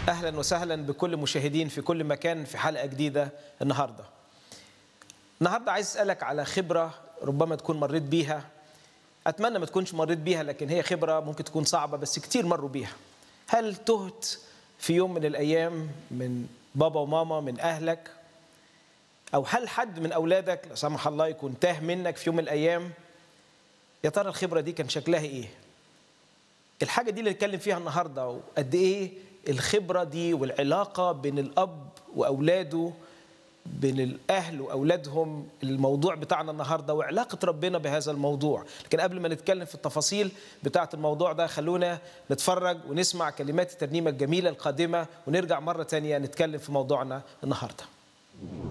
اهلا وسهلا بكل مشاهدين في كل مكان في حلقه جديده النهارده. النهارده عايز اسالك على خبره ربما تكون مريت بيها اتمنى ما تكونش مريت بيها لكن هي خبره ممكن تكون صعبه بس كتير مروا بيها. هل تهت في يوم من الايام من بابا وماما من اهلك او هل حد من اولادك لا سمح الله يكون تاه منك في يوم من الايام يا ترى الخبره دي كان شكلها ايه؟ الحاجه دي اللي نتكلم فيها النهارده وقد ايه الخبره دي والعلاقه بين الاب واولاده بين الاهل واولادهم الموضوع بتاعنا النهارده وعلاقه ربنا بهذا الموضوع لكن قبل ما نتكلم في التفاصيل بتاعه الموضوع ده خلونا نتفرج ونسمع كلمات الترنيمه الجميله القادمه ونرجع مره تانية نتكلم في موضوعنا النهارده